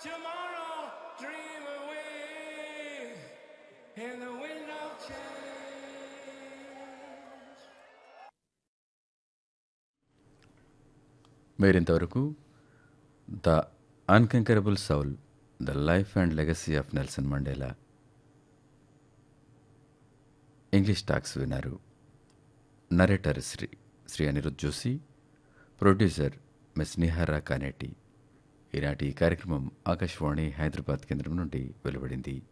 tomorrow, dream away in the wind of change. మీరింతవరకు the unconquerable soul the life and legacy of Nelson Mandela English talks విన్నారు narrator Shri Shri Anirudh Joshi producer miss Nihara Kaneti ఈనాటి ఈ కార్యక్రమం ఆకాశవాణి హైదరాబాద్ కేంద్రం నుండి వెలువడింది